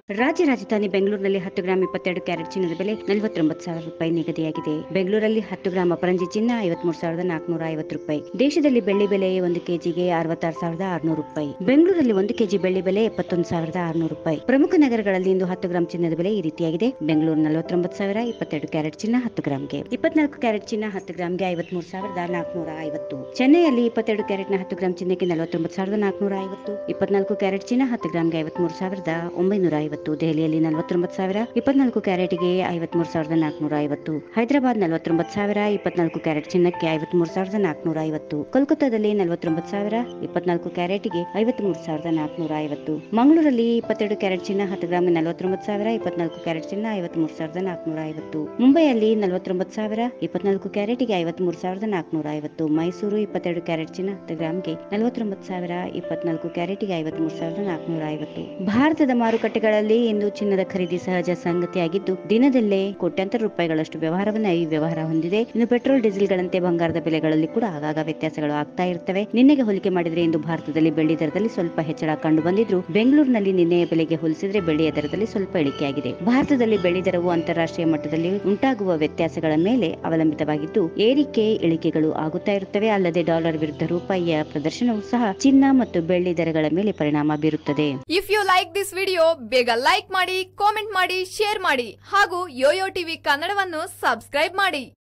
ರಾಜ್ಯ ರಾಜಧಾನಿ ಬೆಂಗಳೂರಿನಲ್ಲಿ ಹತ್ತು ಗ್ರಾಂ ಇಪ್ಪತ್ತೆರಡು ಕ್ಯಾರೆಟ್ ಚಿನ್ನದ ಬೆಲೆ ನಲವತ್ತೊಂಬತ್ತು ಸಾವಿರ ರೂಪಾಯಿ ನಿಗದಿಯಾಗಿದೆ ಬೆಂಗಳೂರಲ್ಲಿ ಹತ್ತು ಗ್ರಾಂ ಅಪರಂಜಿ ಚಿನ್ನ ಐವತ್ಮೂರು ಸಾವಿರದ ನಾಲ್ಕುನೂರ ಐವತ್ತು ರೂಪಾಯಿ ದೇಶದಲ್ಲಿ ಬೆಳ್ಳಿ ಬೆಲೆ ಒಂದು ಕೆಜಿಗೆ ಅರವತ್ತಾರು ಸಾವಿರದ ಆರುನೂರು ರೂಪಾಯಿ ಬೆಂಗಳೂರಲ್ಲಿ ಒಂದು ಕೆಜಿ ಬೆಳ್ಳಿ ಬೆಲೆ ಎಪ್ಪತ್ತೊಂದು ಸಾವಿರದ ಆರುನೂರು ರೂಪಾಯಿ ಪ್ರಮುಖ ನಗರಗಳಲ್ಲಿ ಇಂದು ಹತ್ತು ಗ್ರಾಂ ಚಿನ್ನದ ಬೆಲೆ ಈ ರೀತಿಯಾಗಿದೆ ಬೆಂಗಳೂರು ನಲವತ್ತೊಂಬತ್ತು ಸಾವಿರ ಇಪ್ಪತ್ತೆರಡು ಕ್ಯಾರೆಟ್ ಚಿನ್ನ ಹತ್ತು ಗ್ರಾಂಗೆ ಇಪ್ಪತ್ನಾಲ್ಕು ಕ್ಯಾರೆಟ್ ಚಿನ್ನ ಹತ್ತು ಗ್ರಾಂಗೆ ಐವತ್ಮೂರು ಸಾವಿರದ ನಾಲ್ಕುನೂರ ಐವತ್ತು ಚೆನ್ನೈಯಲ್ಲಿ ಇಪ್ಪತ್ತೆರಡು ಕ್ಯಾರೆಟ್ನ ಹತ್ತು ಗ್ರಾಂ ಚಿನ್ನಕ್ಕೆ ನಲವತ್ತೊಂಬತ್ತು ಸಾವಿರದ ನಾಲ್ಕುನೂರ ಐವತ್ತು ಇಪ್ಪತ್ನಾಲ್ಕು ಕ್ಯಾರೆಟ್ ಚಿನ್ನ ಹತ್ತು ಗ್ರಾಂಗೆ ಐವತ್ಮೂರು ಸಾವಿರದ ಒಂಬೈನೂರ ಐವತ್ತು ದೆಹಲಿಯಲ್ಲಿ ನಲವತ್ತೊಂಬತ್ತು ಸಾವಿರ ಇಪ್ಪತ್ನಾಲ್ಕು ಕ್ಯಾರೆಟ್ಗೆ ಐವತ್ಮೂರು ಸಾವಿರದ ನಾಲ್ಕುನೂರ ಐವತ್ತು ಹೈದರಾಬಾದ್ ನಲವತ್ತೊಂಬತ್ತು ಸಾವಿರ ಇಪ್ಪತ್ನಾಲ್ಕು ಕ್ಯಾರೆಟ್ ಚಿನ್ನಕ್ಕೆ ಐವತ್ಮೂರು ಸಾವಿರದ ನಾಲ್ಕುನೂರ ಐವತ್ತು ಕೋಲ್ಕತ್ತಾದಲ್ಲಿ ನಲವತ್ತೊಂಬತ್ತು ಸಾವಿರ ಇಪ್ಪತ್ನಾಲ್ಕು ಕ್ಯಾರೆಟ್ಗೆ ಐವತ್ಮೂರು ಸಾವಿರದ ನಾಲ್ಕುನೂರ ಐವತ್ತು ಮಂಗಳೂರಲ್ಲಿ ಇಪ್ಪತ್ತೆರಡು ಕ್ಯಾರೆಟ್ ಚಿನ್ನ ಹತ್ತು ಗ್ರಾಮ್ ನಲವತ್ತೊಂಬತ್ತು ಸಾವಿರ ಇಪ್ಪತ್ನಾಲ್ಕು ಕ್ಯಾರೆಟ್ ಚಿನ್ನ ಐವತ್ಮೂರು ಸಾವಿರದ ನಾಲ್ಕುನೂರ ಐವತ್ತು ಮುಂಬೈಯಲ್ಲಿ ನಲವತ್ತೊಂಬತ್ತು ಸಾವಿರ ಇಪ್ಪತ್ನಾಲ್ಕು ಕ್ಯಾರೆಟ್ಗೆ ಐವತ್ಮೂರು ಸಾವಿರದ ನಾಲ್ಕುನೂರ ಐವತ್ತು ಮೈಸೂರು ಇಪ್ಪತ್ತೆರಡು ಕ್ಯಾರೆಟ್ ಚಿನ್ನ ಹತ್ತು ಗ್ರಾಮ್ಗೆ ನಲವತ್ತೊಂಬತ್ತು ಸಾವಿರ ಇಪ್ಪತ್ನಾಲ್ಕು ಕ್ಯಾರೆಟ್ಗೆ ಐವತ್ಮೂರು ಸಾವಿರದ ನಾಲ್ಕುನೂರ ಐವತ್ತು ಭಾರತದ ಮಾರುಕಟ್ಟೆಗಳಲ್ಲಿ ಇಂದು ಚಿನ್ನದ ಖರೀದಿ ಸಹಜ ಸಂಗತಿಯಾಗಿದ್ದು ದಿನದಲ್ಲೇ ಕೋಟ್ಯಾಂತರ ರೂಪಾಯಿಗಳಷ್ಟು ವ್ಯವಹಾರವನ್ನ ಈ ವ್ಯವಹಾರ ಹೊಂದಿದೆ ಇನ್ನು ಪೆಟ್ರೋಲ್ ಡೀಸೆಲ್ಗಳಂತೆ ಬಂಗಾರದ ಬೆಲೆಗಳಲ್ಲಿ ಕೂಡ ಆಗಾಗ ವ್ಯತ್ಯಾಸಗಳು ಆಗ್ತಾ ಇರ್ತವೆ ನಿನ್ನೆಗೆ ಹೋಲಿಕೆ ಮಾಡಿದ್ರೆ ಇಂದು ಭಾರತದಲ್ಲಿ ಬೆಳ್ಳಿ ದರದಲ್ಲಿ ಸ್ವಲ್ಪ ಹೆಚ್ಚಳ ಕಂಡು ಬಂದಿದ್ರು ಬೆಂಗಳೂರಿನಲ್ಲಿ ನಿನ್ನೆಯ ಬೆಲೆಗೆ ಹೋಲಿಸಿದ್ರೆ ಬೆಳ್ಳಿಯ ದರದಲ್ಲಿ ಸ್ವಲ್ಪ ಇಳಿಕೆಯಾಗಿದೆ ಭಾರತದಲ್ಲಿ ಬೆಳ್ಳಿ ದರವು ಅಂತಾರಾಷ್ಟ್ರೀಯ ಮಟ್ಟದಲ್ಲಿ ಉಂಟಾಗುವ ವ್ಯತ್ಯಾಸಗಳ ಮೇಲೆ ಅವಲಂಬಿತವಾಗಿದ್ದು ಏರಿಕೆ ಇಳಿಕೆಗಳು ಆಗುತ್ತಾ ಇರುತ್ತವೆ ಅಲ್ಲದೆ ಡಾಲರ್ ವಿರುದ್ಧ ರೂಪಾಯಿಯ ಪ್ರದರ್ಶನವು ಸಹ ಚಿನ್ನ ಮತ್ತು ಬೆಳ್ಳಿ ದರಗಳ ಮೇಲೆ ಪರಿಣಾಮ ಬೀರುತ್ತದೆ if you like this video ಬೇಗ ಲೈಕ್ ಮಾಡಿ ಕಾಮೆಂಟ್ ಮಾಡಿ ಶೇರ್ ಮಾಡಿ ಹಾಗೂ ಯೋಯೋ ಟಿವಿ ಕನ್ನಡವನ್ನು ಸಬ್ಸ್ಕ್ರೈಬ್ ಮಾಡಿ